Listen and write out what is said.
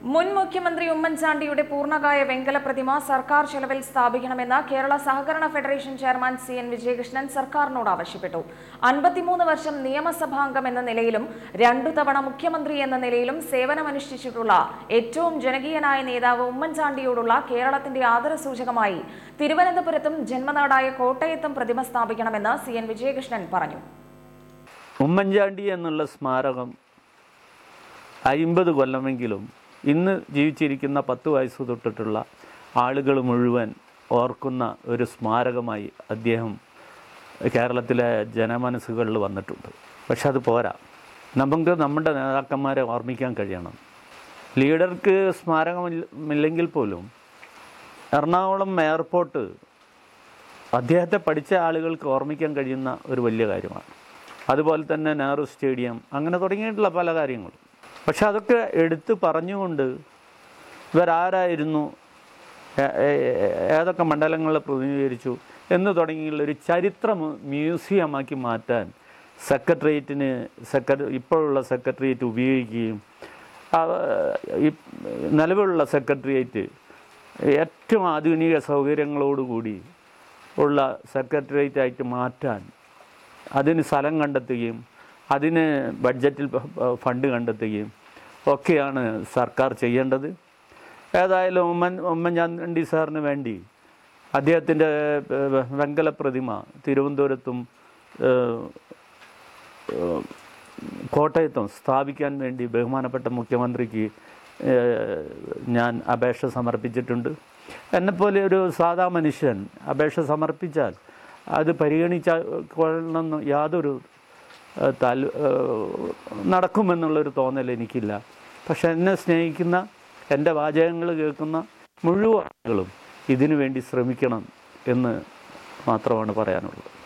മുൻ മുഖ്യമന്ത്രി ഉമ്മൻചാണ്ടിയുടെ പൂർണ്ണകായ വെങ്കല പ്രതിമ സർക്കാർ ചെലവിൽ സ്ഥാപിക്കണമെന്ന് കേരള സഹകരണ federation chairman C N Vijayakrishnan സർക്കാരിനോട് ആവശ്യപ്പെട്ടു അൻപത്തിമൂന്ന് വർഷം നിയമസഭാംഗം എന്ന നിലയിലും രണ്ടു തവണ മുഖ്യമന്ത്രി എന്ന നിലയിലും സേവനമനുഷ്ഠിച്ചിട്ടുള്ള ഏറ്റവും ജനകീയനായ നേതാവ് ഉമ്മൻചാണ്ടിയോടുള്ള കേരളത്തിന്റെ ആദരസൂചകമായി തിരുവനന്തപുരത്തും ജന്മനാടായ കോട്ടയത്തും പ്രതിമ സ്ഥാപിക്കണമെന്ന് സി എൻ വിജയകൃഷ്ണൻ പറഞ്ഞു ഉമ്മൻചാണ്ടി എന്നുള്ള സ്മാരകം അയിമ്പത് കൊല്ലമെങ്കിലും ഇന്ന് ജീവിച്ചിരിക്കുന്ന പത്ത് വയസ്സ് തൊട്ടിട്ടുള്ള ആളുകൾ മുഴുവൻ ഓർക്കുന്ന ഒരു സ്മാരകമായി അദ്ദേഹം കേരളത്തിലെ ജനമനസ്സുകളിൽ വന്നിട്ടുണ്ട് പക്ഷെ അത് പോരാ നമുക്ക് നമ്മുടെ നേതാക്കന്മാരെ ഓർമ്മിക്കാൻ കഴിയണം ലീഡർക്ക് സ്മാരകമില്ലെങ്കിൽ പോലും എറണാകുളം എയർപോർട്ട് അദ്ദേഹത്തെ പഠിച്ച ആളുകൾക്ക് ഓർമ്മിക്കാൻ കഴിയുന്ന ഒരു വലിയ കാര്യമാണ് അതുപോലെ തന്നെ നെഹ്റു സ്റ്റേഡിയം അങ്ങനെ തുടങ്ങിയിട്ടുള്ള പല കാര്യങ്ങളും പക്ഷെ അതൊക്കെ എടുത്ത് പറഞ്ഞുകൊണ്ട് ഇവരാരായിരുന്നു ഏ- ഏ- ഏതൊക്കെ മണ്ഡലങ്ങളെ പ്രതിനിധീകരിച്ചു എന്ന് തുടങ്ങിയുള്ള ഒരു ചരിത്ര മു- മ്യൂസിയമാക്കി മാറ്റാൻ സെക്രട്ടേറിയറ്റിന് സെക്രട്ടറി ഇപ്പോഴുള്ള സെക്രട്ടേറിയറ്റ് ഉപയോഗിക്കുകയും അവ- ഈ നിലവിലുള്ള സെക്രട്ടേറിയറ്റ് ഏറ്റവും ആധുനിക സൗകര്യങ്ങളോടുകൂടി ഉള്ള സെക്രട്ടേറിയറ്റ് ആയിട്ട് മാറ്റാൻ അതിന് സ്ഥലം കണ്ടെത്തുകയും അതിന് ബഡ്ജറ്റിൽ ഫ- ഫണ്ട് കണ്ടെത്തുകയും ഒക്കെയാണ് സർക്കാർ ചെയ്യേണ്ടത് ഏതായാലും ഉമ്മൻ ഉമ്മൻചാണ്ടി സാറിന് വേണ്ടി അദ്ദേഹത്തിൻ്റെ ഏഹ്, വെങ്കല പ്രതിമ തിരുവനന്തപുരത്തും ഏഹ്, ഏഹ്, കോട്ടയത്തും സ്ഥാപിക്കാൻ വേണ്ടി ബഹുമാനപ്പെട്ട മുഖ്യമന്ത്രിക്ക് ഏഹ്, ഞാൻ അപേക്ഷ സമർപ്പിച്ചിട്ടുണ്ട് എന്നെപ്പോലെ ഒരു സാധാ മനുഷ്യൻ അപേക്ഷ സമർപ്പിച്ചാൽ അത് പരിഗണിച്ച കൊള്ളണമെന്ന് യാതൊരു ഏഹ്, താൽ ഏഹ്, നടക്കുമെന്നുള്ളൊരു തോന്നൽ എനിക്കില്ല പക്ഷെ എന്നെ സ്നേഹിക്കുന്ന എൻ്റെ വാചകങ്ങൾ കേൾക്കുന്ന മുഴുവൻ ആളുകളും ഇതിനു വേണ്ടി ശ്രമിക്കണം എന്ന് മാത്രമാണ് പറയാനുള്ളത്